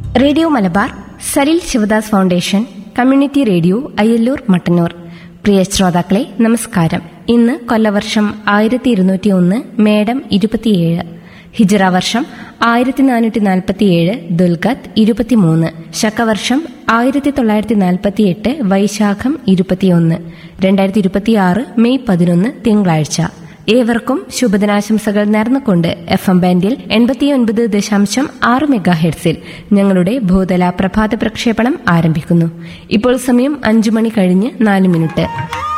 radio Malabar Salil Sivadas foundation community radio Ayyalloor Mattannur പ്രിയ ശ്രോതാക്കളെ നമസ്കാരം ഇന്ന് കൊല്ലവർഷം ആയിരത്തി ഇരുന്നൂറ്റി ഒന്ന് മേഡം ഇരുപത്തിയേഴ് ഹിജറ വർഷം ആയിരത്തി നാനൂറ്റി നാൽപ്പത്തിയേഴ് ദുൽഗത്ത് ഇരുപത്തിമൂന്ന് ശക്കവർഷം ആയിരത്തി തൊള്ളായിരത്തി നാൽപ്പത്തിയെട്ട് വൈശാഖം ഇരുപത്തിയൊന്ന് രണ്ടായിരത്തി ഇരുപത്തിയാറ് മെയ് പതിനൊന്ന് തിങ്കളാഴ്ച ഏവർക്കും ശുഭദിനാശംസകൾ നേർന്നുകൊണ്ട് എഫ് എം ബാൻഡിൽ എൺപത്തിയൊൻപത് ദശാംശം ആറ് മെഗാ ഹെഡ്സിൽ ഞങ്ങളുടെ ഭൂതല പ്രഭാത പ്രക്ഷേപണം ആരംഭിക്കുന്നു ഇപ്പോൾ സമയം അഞ്ചു മണി കഴിഞ്ഞ് നാല് മിനിറ്റ്